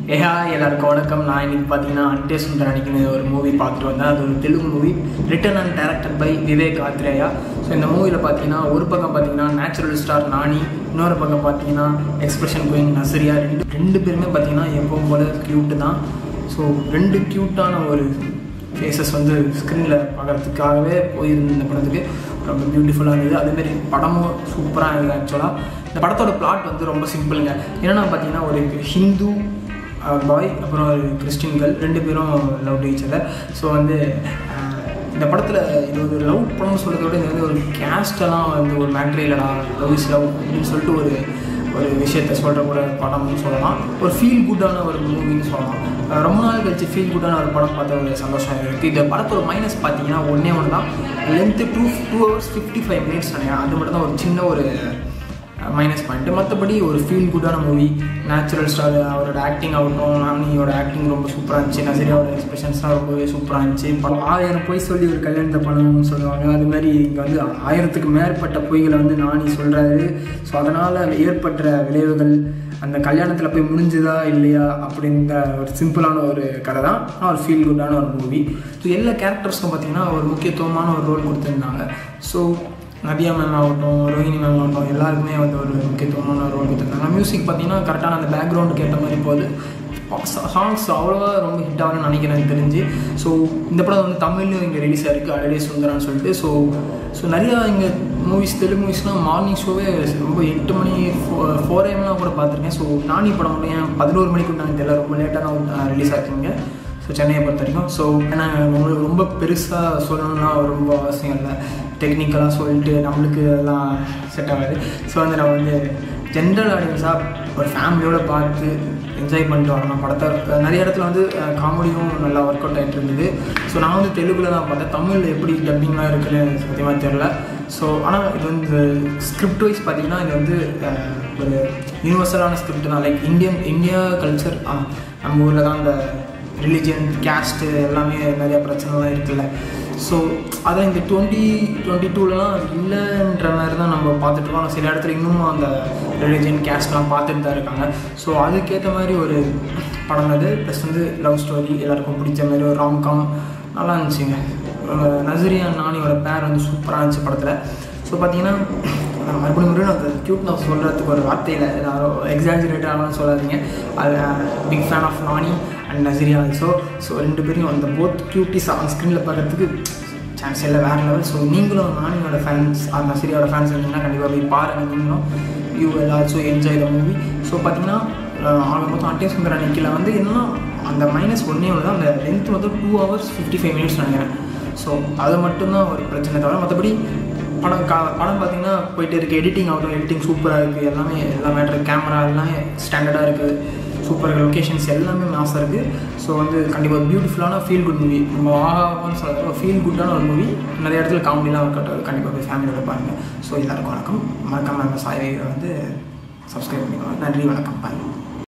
ஏஹா எல்லாருக்கும் வணக்கம் நான் இன்னைக்கு பார்த்தீங்கன்னா அன்டே சுந்தரானிக்குன்னு ஒரு மூவி பார்த்துட்டு வந்தேன் அது ஒரு Telugu movie written and directed by Vivek Athreya so இந்த மூவியில் பார்த்தீங்கன்னா ஒரு பக்கம் பார்த்தீங்கன்னா நேச்சுரல் ஸ்டார் நானி இன்னொரு பக்கம் பார்த்தீங்கன்னா எக்ஸ்பிரஷன் குயின் நசரியா ரெண்டு ரெண்டு பேருமே பார்த்தீங்கன்னா எப்பவும் போல க்யூட்டு தான் ஸோ ரெண்டு க்யூட்டான ஒரு ஃபேஸஸ் வந்து ஸ்க்ரீனில் பார்க்குறதுக்காகவே போயிருந்த இந்த படத்துக்கு ரொம்ப பியூட்டிஃபுல்லாக இருந்தது அதேமாரி படமும் சூப்பராக இருந்தது ஆக்சுவலாக இந்த படத்தோட பிளாட் வந்து ரொம்ப சிம்பிளுங்க என்னென்னா பார்த்தீங்கன்னா ஒரு ஹிந்து பாய் அப்புறம் ஒரு கிறிஸ்டின் கேர்ள் ரெண்டு பேரும் love to each other so வந்து அஹ், இந்த படத்தில் இது ஒரு லவ் படம்னு சொல்கிறத விட இது வந்து ஒரு கேஸ்டெல்லாம் வந்து ஒரு மேட்ரி இல்லைடா லவ் இஸ் லவ் அப்படின்னு சொல்லிட்டு ஒரு ஒரு விஷயத்த சொல்கிற கூட படம்னு சொல்லலாம் ஒரு ஃபீல் குட்டான ஒரு மூவின்னு சொல்லலாம் அஹ் ரொம்ப நாள் கழிச்சு ஃபீல் குட்டான ஒரு படம் பார்த்த ஒரு சந்தோஷம் இருக்குது இந்த படத்தோட மைனஸ் பார்த்தீங்கன்னா ஒன்றே ஒன்று தான் length two two hours fifty five minutes நினைக்கிறேன் அது மட்டும் தான் ஒரு சின்ன ஒரு மைனஸ் பாயிண்ட்டு மற்றபடி ஒரு ஃபீல் குட்டான மூவி நேச்சுரல் ஸ்டார் அவரோட ஆக்டிங் ஆகட்டும் நானியோட ஆக்டிங் ரொம்ப சூப்பராக இருந்துச்சு நசரியாவோட எக்ஸ்பிரஷன்ஸ்லாம் ரொம்பவே சூப்பராக இருந்துச்சு படம் ஆயிரம் பொய் சொல்லி ஒரு கல்யாணத்தை பண்ணணும்னு சொல்லுவாங்க அது மாதிரி இங்கே வந்து ஆயிரத்துக்கு மேற்பட்ட பொய்களை வந்து நானி சொல்கிறாரு ஸோ அதனால் ஏற்பட்ட விளைவுகள் அந்த கல்யாணத்தில் போய் முடிஞ்சுதா இல்லையா அப்படிங்கிற ஒரு சிம்பிளான ஒரு கதை தான் ஆனால் ஒரு ஃபீல் குட்டான ஒரு மூவி ஸோ எல்லா கேரக்டர்ஸ்க்கும் பார்த்தீங்கன்னா ஒரு முக்கியத்துவமான ஒரு ரோல் கொடுத்துருந்தாங்க ஸோ நதியா மேம் ஆகட்டும் ரோஹினி மேம் ஆகட்டும் எல்லாருக்குமே வந்து ஒரு முக்கியத்துவமான ரோல் கொடுத்துருந்தாங்க மியூசிக் பார்த்தீங்கன்னா கரெக்டான அந்த பேக்ரவுண்டுக்கு ஏற்ற மாதிரி போகுது சாங்ஸ் அவ்வளோவா ரொம்ப ஹிட் ஆகும்னு நினைக்கிறேன் எனக்கு தெரிஞ்சு ஸோ இந்த படம் வந்து தமிழ்லையும் இங்கே ரிலீஸ் ஆயிருக்கு அடடே சுந்தரான்னு சொல்லிட்டு ஸோ ஸோ நிறையா இங்கே மூவிஸ் தெலுங்கு மூவிஸ்லாம் மார்னிங் ஷோவே ரொம்ப எட்டு மணி ஃபோ ஃபோர் ஏம்லாம் கூட பார்த்துருக்கேன் ஸோ நானி படம் மட்டும் ஏன் பதினோரு மணிக்கு விட்டாங்க தெரியல ரொம்ப லேட்டாக தான் ரிலீஸ் ஆச்சுங்க ஸோ சென்னையை பொறுத்த வரைக்கும் ஸோ ஏன்னா உங்களுக்கு ரொம்ப பெருசாக சொல்லணும்னா ரொம்ப அவசியம் இல்லை டெக்னிக்கலாக சொல்லிட்டு நம்மளுக்கு அதெல்லாம் செட் ஆகாது ஸோ வந்து நம்ம வந்து ஜென்ரல் ஆடியன்ஸாக ஒரு ஃபேமிலியோடு பார்த்து என்ஜாய் பண்ணிட்டு வரணும் படத்தை நிறைய இடத்துல வந்து காமெடியும் நல்லா ஒர்க் அவுட் ஆகிட்டு இருந்தது ஸோ நான் வந்து தெலுங்கில் தான் பார்த்தேன் தமிழில் எப்படி டப்பிங்லாம் இருக்குன்னு சத்தியமாக தெரில ஸோ ஆனால் இது வந்து ஸ்கிரிப்ட் வைஸ் பார்த்தீங்கன்னா இது வந்து அஹ், ஒரு யூனிவர்சலான ஸ்கிரிப்ட் தான் லைக் இந்தியன் இந்தியா கல்ச்சர் நம்ம ஊரில் தான் இந்த ரிலிஜியன் கேஸ்ட்டு எல்லாமே நிறையா பிரச்சனைலாம் இருக்குல்ல ஸோ அதை இந்த டுவெண்ட்டி டுவெண்ட்டி டூலலாம் இல்லைன்ற மாதிரி தான் நம்ம பார்த்துட்டு இருக்கோம் ஆனா சில இடத்துல இன்னும் அந்த ரிலிஜியன் கேஸ்ட்லாம் பார்த்துட்டு தான் இருக்காங்க ஸோ அதுக்கேற்ற மாதிரி ஒரு படம் அது ப்ளஸ் வந்து லவ் ஸ்டோரி எல்லாருக்கும் பிடிச்ச மாதிரி ஒரு ராம்காம் நல்லா இருந்துச்சுங்க அஹ் நசரியா நானியோட பேர் வந்து சூப்பராக இருந்துச்சு படத்தில் ஸோ பார்த்தீங்கன்னா நான் மறுபடியும் மறுபடியும் அந்த க்யூட்னஸ் சொல்கிறதுக்கு ஒரு வார்த்தையில் யாரும் எக்ஸாஜுரேட்டாலாம் சொல்லாதீங்க அது big fan of Nani and Nazriya also so ரெண்டு பேரையும் அந்த போத் க்யூட்டிஸ் ஆன் ஸ்க்ரீனில் பார்க்கறதுக்கு சான்ஸ் இல்லை வேறு லெவல் ஸோ நீங்களும் நானியோட ஃபேன்ஸ் அந்த நசரியாவோட ஃபேன்ஸ் இருந்தீங்கன்னா கண்டிப்பாக போய் பாருங்கள் நீங்களும் you will also enjoy the movie so பார்த்தீங்கன்னா ஆக மொத்தம் அட்டே சுந்தர நிக்கில் வந்து என்னன்னா அந்த மைனஸ் ஒன்றே ஒன்று தான் அந்த லென்த் வந்து two hours fifty five minutes நினைக்கிறேன் ஸோ அது மட்டும்தான் ஒரு பிரச்சனை தவிர மற்றபடி படம் கா படம் பார்த்தீங்கன்னா போயிட்டு இருக்குது எடிட்டிங் ஆகட்டும் எடிட்டிங் சூப்பராக இருக்குது எல்லாமே எல்லா மேட்ரு கேமரா எல்லாமே ஸ்டாண்டர்டாக இருக்குது சூப்பர் லொக்கேஷன்ஸ் எல்லாமே மாசாக இருக்குது ஸோ வந்து கண்டிப்பாக பியூட்டிஃபுல்லான ஃபீல் குட் மூவி நம்ம ஆகாமல் சொல்கிற ஃபீல் குட்டான ஒரு மூவி நிறைய இடத்துல காமெடிலாம் ஒர்க் அவுட் ஆகுது கண்டிப்பாக போய் ஃபேமிலியோட பாருங்கள் ஸோ எல்லாருக்கும் வணக்கம் மறக்காமல் நம்ம சாயை வந்து சப்ஸ்கிரைப் பண்ணிக்கோங்க நன்றி வணக்கம் பாய்